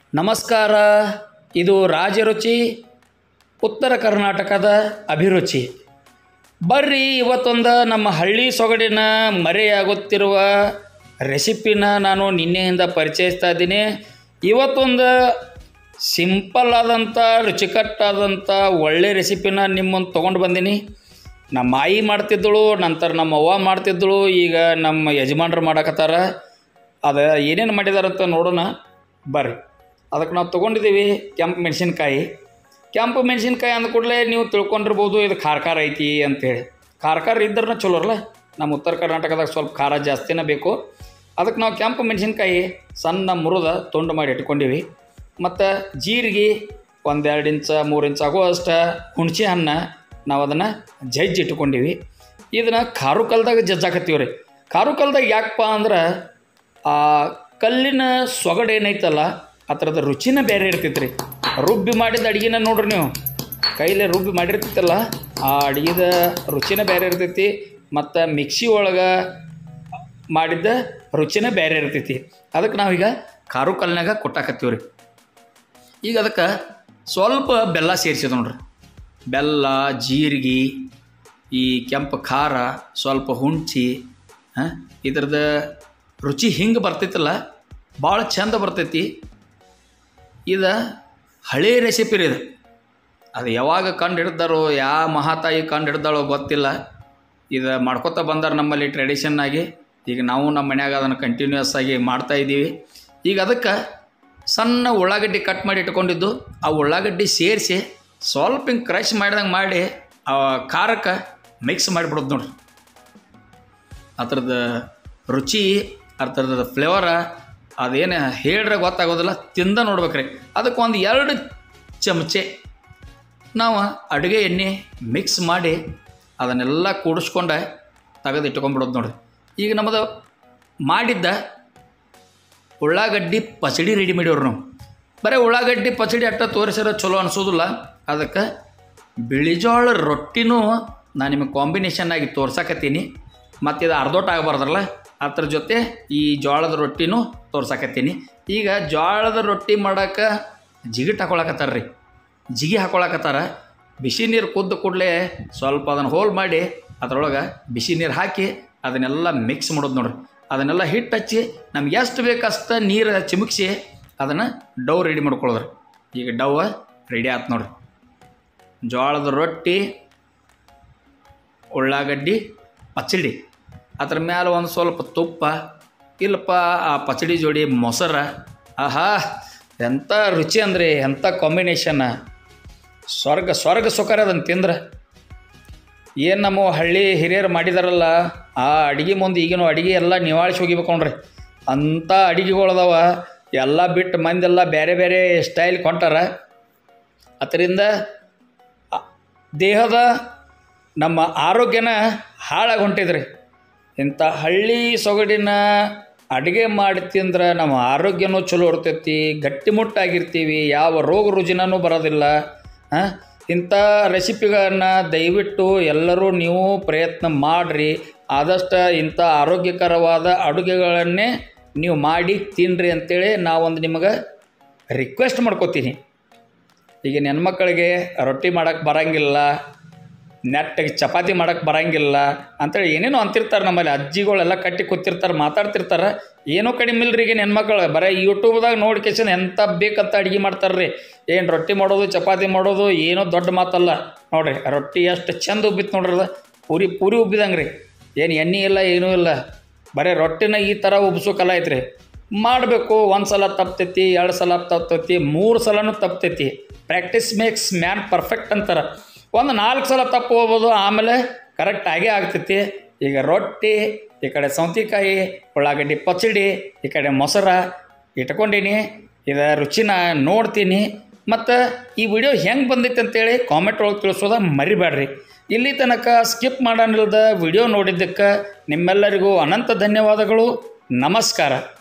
ನಮಸ್ಕಾರ ಇದು ರಾಜರುಚಿ ಉತ್ತರ ಕರ್ನಾಟಕದ ಅಭಿರುಚಿ ಬರ್ರಿ ಇವತ್ತೊಂದು ನಮ್ಮ ಹಳ್ಳಿ ಸೊಗಡಿನ ಮರೆಯಾಗುತ್ತಿರುವ ರೆಸಿಪಿನ ನಾನು ನಿನ್ನೆಯಿಂದ ಪರಿಚಯಿಸ್ತಾ ಇದ್ದೀನಿ ಇವತ್ತೊಂದು ಸಿಂಪಲ್ ಆದಂಥ ರುಚಿಕಟ್ಟಾದಂಥ ಒಳ್ಳೆ ರೆಸಿಪಿನ ನಿಮ್ಮ ಮುಂದೆ ತೊಗೊಂಡು ಬಂದೀನಿ ನಮ್ಮ ಆಯಿ ಮಾಡ್ತಿದ್ದಳು ನಂತರ ನಮ್ಮ ಅವ್ವ ಮಾಡ್ತಿದ್ದಳು ಈಗ ನಮ್ಮ ಯಜಮಾನ್ರು ಮಾಡಕತ್ತಾರ ಅದು ಏನೇನು ಮಾಡಿದಾರಂತ ನೋಡೋಣ ಬರ್ರಿ ಅದಕ್ಕೆ ನಾವು ತೊಗೊಂಡಿದ್ದೀವಿ ಕೆಂಪು ಮೆಣಸಿನ್ಕಾಯಿ ಕೆಂಪು ಮೆಣಸಿನ್ಕಾಯಿ ಅಂದ ಕೂಡಲೇ ನೀವು ತಿಳ್ಕೊಂಡಿರ್ಬೋದು ಇದು ಖಾರ ಖಾರ ಐತಿ ಅಂತೇಳಿ ಖಾರ ಖಾರ ಇದ್ರನ್ನ ಚಲೋ ಅಲ್ಲ ನಮ್ಮ ಉತ್ತರ ಕರ್ನಾಟಕದಾಗ ಸ್ವಲ್ಪ ಖಾರ ಜಾಸ್ತಿನೇ ಬೇಕು ಅದಕ್ಕೆ ನಾವು ಕೆಂಪು ಮೆಣಸಿನ್ಕಾಯಿ ಸಣ್ಣ ಮುರಿದ ತುಂಡು ಮಾಡಿ ಇಟ್ಕೊಂಡಿವಿ ಮತ್ತು ಜೀರಿಗೆ ಒಂದೆರಡು ಇಂಚ ಮೂರು ಇಂಚ್ ಆಗೋ ಅಷ್ಟು ಹುಣಸೆ ಹಣ್ಣು ನಾವು ಅದನ್ನು ಜಜ್ಜಿ ಇಟ್ಕೊಂಡಿವಿ ಇದನ್ನು ಖಾರು ಕಲ್ದಾಗ ಜಜ್ಜಾಕತ್ತೀವಿ ರೀ ಖಾರು ಕಲ್ದಾಗ ಯಾಕಪ್ಪ ಅಂದ್ರೆ ಆ ಕಲ್ಲಿನ ಸೊಗಡು ಏನೈತಲ್ಲ ಆ ಥರದ ರುಚಿನ ಬೇರೆ ಇರ್ತೈತೆ ರೀ ರುಬ್ಬಿ ಮಾಡಿದ ಅಡುಗೆನ ನೋಡ್ರಿ ನೀವು ಕೈಲೇ ರುಬ್ಬಿ ಮಾಡಿರ್ತಿತ್ತಲ್ಲ ಆ ಅಡುಗೆದ ರುಚಿನ ಬೇರೆ ಇರ್ತೈತಿ ಮತ್ತು ಮಿಕ್ಸಿ ಒಳಗೆ ಮಾಡಿದ್ದ ರುಚಿನ ಬೇರೆ ಇರ್ತೈತಿ ಅದಕ್ಕೆ ನಾವೀಗ ಖಾರು ಕಲ್ಲಿನಾಗ ಕೊಟ್ಟಾಕತ್ತೀವಿ ರೀ ಈಗ ಅದಕ್ಕೆ ಸ್ವಲ್ಪ ಬೆಲ್ಲ ಸೇರಿಸಿದ ನೋಡ್ರಿ ಬೆಲ್ಲ ಜೀರಿಗೆ ಈ ಕೆಂಪು ಖಾರ ಸ್ವಲ್ಪ ಹುಣ್ಚಿ ಹಾಂ ಇದ್ರದ್ದು ರುಚಿ ಹಿಂಗೆ ಬರ್ತೈತಲ್ಲ ಭಾಳ ಚಂದ ಬರ್ತೈತಿ ಇದು ಹಳೇ ರೆಸಿಪಿ ರೀ ಇದು ಅದು ಯಾವಾಗ ಕಂಡು ಹಿಡ್ದಾರೋ ಯಾವ ಮಹಾತಾಯಿ ಕಂಡು ಹಿಡ್ದಾಳೋ ಗೊತ್ತಿಲ್ಲ ಇದು ಮಾಡ್ಕೊತ ಬಂದಾರ ನಮ್ಮಲ್ಲಿ ಟ್ರೆಡಿಷನ್ ಆಗಿ ಈಗ ನಾವು ನಮ್ಮ ಮನ್ಯಾಗ ಅದನ್ನು ಕಂಟಿನ್ಯೂಸ್ ಆಗಿ ಮಾಡ್ತಾ ಇದ್ದೀವಿ ಈಗ ಅದಕ್ಕೆ ಸಣ್ಣ ಉಳ್ಳಾಗಡ್ಡಿ ಕಟ್ ಮಾಡಿ ಇಟ್ಕೊಂಡಿದ್ದು ಆ ಉಳ್ಳಾಗಡ್ಡಿ ಸೇರಿಸಿ ಸ್ವಲ್ಪ ಹಿಂಗೆ ಕ್ರಶ್ ಮಾಡಿದಂಗೆ ಮಾಡಿ ಆ ಖಾರಕ್ಕೆ ಮಿಕ್ಸ್ ಮಾಡಿಬಿಡೋದು ನೋಡ್ರಿ ಅದ್ರದ್ದು ರುಚಿ ಅದ್ರದ್ದು ಫ್ಲೇವರ ಅದೇನು ಹೇಳ್ರೆ ಗೊತ್ತಾಗೋದಿಲ್ಲ ತಿಂದ ನೋಡ್ಬೇಕ್ರಿ ಅದಕ್ಕೆ ಒಂದು ಎರಡು ಚಮಚೆ ನಾವು ಅಡುಗೆ ಎಣ್ಣೆ ಮಿಕ್ಸ್ ಮಾಡಿ ಅದನ್ನೆಲ್ಲ ಕೂಡಿಸ್ಕೊಂಡೆ ತೆಗೆದು ಇಟ್ಕೊಂಡ್ಬಿಡೋದು ನೋಡ್ರಿ ಈಗ ನಮ್ಮದು ಮಾಡಿದ್ದ ಉಳ್ಳಾಗಡ್ಡಿ ಪಚಡಿ ರೆಡಿ ಮಾಡಿವ್ರಿ ನಾವು ಬರೀ ಉಳ್ಳಾಗಡ್ಡಿ ಪಚಡಿ ಅಟ್ಟ ತೋರಿಸಿರೋ ಚಲೋ ಅನಿಸೋದಿಲ್ಲ ಅದಕ್ಕೆ ಬಿಳಿಜೋಳ ರೊಟ್ಟಿನೂ ನಾನು ನಿಮಗೆ ಕಾಂಬಿನೇಷನ್ ಆಗಿ ತೋರ್ಸಕತ್ತೀನಿ ಮತ್ತು ಇದು ಅರ್ಧೋಟ ಆಗಬಾರ್ದಲ್ಲ ಅದ್ರ ಜೊತೆ ಈ ಜೋಳದ ರೊಟ್ಟಿನೂ ತೋರ್ಸಕತ್ತೀನಿ ಈಗ ಜೋಳದ ರೊಟ್ಟಿ ಮಾಡೋಕೆ ಜಿಗಿಟ್ ಹಾಕೊಳಕತ್ತಾರ ರೀ ಜಿಗಿ ಹಾಕೊಳಕತ್ತಾರ ಬಿಸಿ ನೀರು ಕುದ್ದು ಕೂಡಲೇ ಸ್ವಲ್ಪ ಅದನ್ನು ಹೋಲ್ ಮಾಡಿ ಅದರೊಳಗೆ ಬಿಸಿ ನೀರು ಹಾಕಿ ಅದನ್ನೆಲ್ಲ ಮಿಕ್ಸ್ ಮಾಡೋದು ನೋಡ್ರಿ ಅದನ್ನೆಲ್ಲ ಹಿಟ್ಟು ಹಚ್ಚಿ ನಮ್ಗೆ ಎಷ್ಟು ಬೇಕಷ್ಟು ನೀರು ಚಿಮುಕ್ಸಿ ಅದನ್ನು ಡವ್ ರೆಡಿ ಮಾಡ್ಕೊಳ್ಳೋದ್ರಿ ಈಗ ಡವ್ ರೆಡಿ ಆಯ್ತು ನೋಡ್ರಿ ಜೋಳದ ರೊಟ್ಟಿ ಉಳ್ಳಾಗಡ್ಡಿ ಪಚಡಿ ಅದ್ರ ಮೇಲೆ ಒಂದು ಸ್ವಲ್ಪ ತುಪ್ಪ ಇಲ್ಲಪ್ಪ ಆ ಪಚಡಿ ಜೋಡಿ ಮೊಸರ ಆಹಾ ಎಂಥ ರುಚಿ ಅಂದರೆ ಎಂಥ ಕಾಂಬಿನೇಷನ್ ಸ್ವರ್ಗ ಸ್ವರ್ಗ ಸುಖರ ಅದನ್ನು ತಿಂದ್ರೆ ಏನು ನಮ್ಮ ಹಳ್ಳಿ ಹಿರಿಯರು ಮಾಡಿದಾರಲ್ಲ ಆ ಅಡುಗೆ ಮುಂದೆ ಈಗಿನ ಅಡುಗೆ ಎಲ್ಲ ನಿವಾಳಿಸಿ ಹೋಗಿಬೇಕು ನೋಡ್ರಿ ಅಂಥ ಅಡುಗೆಗಳದಾವ ಎಲ್ಲ ಬಿಟ್ಟು ಮಂದೆಲ್ಲ ಬೇರೆ ಬೇರೆ ಸ್ಟೈಲ್ ಕೊಂಟಾರ ಅದರಿಂದ ಆ- ದೇಹದ ನಮ್ಮ ಆರೋಗ್ಯನ ಹಾಳಾಗಿ ಹೊಂಟಿದ್ರಿ ಇಂಥ ಹಳ್ಳಿ ಸೊಗಡಿನ ಅಡುಗೆ ಮಾಡಿ ತಿಂದ್ರೆ ನಮ್ಮ ಆರೋಗ್ಯನೂ ಚಲೋ ಇರ್ತೈತಿ ಗಟ್ಟಿಮುಟ್ಟಾಗಿರ್ತೀವಿ ಯಾವ ರೋಗ ರುಜಿನನೂ ಬರೋದಿಲ್ಲ ಹಾಂ ಇಂಥ ರೆಸಿಪಿಗಳನ್ನು ದಯವಿಟ್ಟು ಎಲ್ಲರೂ ನೀವು ಪ್ರಯತ್ನ ಮಾಡಿರಿ ಆದಷ್ಟು ಇಂಥ ಆರೋಗ್ಯಕರವಾದ ಅಡುಗೆಗಳನ್ನೇ ನೀವು ಮಾಡಿ ತಿನ್ನಿರಿ ಅಂತೇಳಿ ನಾವೊಂದು ನಿಮಗೆ ರಿಕ್ವೆಸ್ಟ್ ಮಾಡ್ಕೋತೀನಿ ಈಗ ಹೆಣ್ಮಕ್ಳಿಗೆ ರೊಟ್ಟಿ ಮಾಡೋಕ್ಕೆ ಬರಂಗಿಲ್ಲ ನೆಟ್ಟಾಗಿ ಚಪಾತಿ ಮಾಡೋಕ್ಕೆ ಬರಂಗಿಲ್ಲ ಅಂತೇಳಿ ಏನೇನೋ ಅಂತಿರ್ತಾರೆ ನಮ್ಮಲ್ಲಿ ಅಜ್ಜಿಗಳೆಲ್ಲ ಕಟ್ಟಿ ಕೂತಿರ್ತಾರೆ ಮಾತಾಡ್ತಿರ್ತಾರೆ ಏನೋ ಕಡಿಮೆ ಇಲ್ರಿ ಈಗ ಹೆಣ್ಮಕ್ಳು ಬರೀ ಯೂಟ್ಯೂಬ್ದಾಗ ನೋಡಿ ಕೇಸನ್ ಎಂಥ ಬೇಕಂತ ಅಡುಗೆ ಮಾಡ್ತಾರೆ ರೀ ಏನು ರೊಟ್ಟಿ ಮಾಡೋದು ಚಪಾತಿ ಮಾಡೋದು ಏನೋ ದೊಡ್ಡ ಮಾತಲ್ಲ ನೋಡ್ರಿ ರೊಟ್ಟಿ ಎಷ್ಟು ಚಂದ ಉಬ್ಬಿತ್ತು ನೋಡ್ರಿ ಅದು ಪೂರಿ ಪೂರಿ ಉಬ್ಬಿದಂಗೆ ರೀ ಏನು ಎಣ್ಣೆ ಇಲ್ಲ ಏನೂ ಇಲ್ಲ ಬರೀ ರೊಟ್ಟಿನ ಈ ಥರ ಉಬ್ಸೋ ಕಲ ಐತ್ರಿ ಮಾಡಬೇಕು ಒಂದು ಸಲ ತಪ್ತೈತಿ ಎರಡು ಸಲ ತಪ್ತೈತಿ ಮೂರು ಸಲನೂ ತಪ್ತೈತಿ ಪ್ರಾಕ್ಟೀಸ್ ಮೇಕ್ಸ್ ಮ್ಯಾನ್ ಪರ್ಫೆಕ್ಟ್ ಅಂತಾರೆ ಒಂದು ನಾಲ್ಕು ಸಲ ತಪ್ಪು ಹೋಗ್ಬೋದು ಆಮೇಲೆ ಕರೆಕ್ಟ್ ಆಗೇ ಆಗ್ತೈತಿ ಈಗ ರೊಟ್ಟಿ ಈ ಕಡೆ ಸೌತೆಕಾಯಿ ಉಳ್ಳಾಗಡ್ಡಿ ಪಚಡಿ ಈ ಕಡೆ ಮೊಸರ ಇಟ್ಕೊಂಡೀನಿ ಇದು ರುಚಿನ ನೋಡ್ತೀನಿ ಮತ್ತು ಈ ವಿಡಿಯೋ ಹೆಂಗೆ ಬಂದೈತೆ ಅಂತೇಳಿ ಕಾಮೆಂಟ್ ಒಳಗೆ ತಿಳಿಸೋದ ಮರಿಬೇಡ್ರಿ ಇಲ್ಲಿ ತನಕ ಸ್ಕಿಪ್ ಮಾಡೋನಿಲ್ದ ವಿಡಿಯೋ ನೋಡಿದ್ದಕ್ಕೆ ನಿಮ್ಮೆಲ್ಲರಿಗೂ ಅನಂತ ಧನ್ಯವಾದಗಳು ನಮಸ್ಕಾರ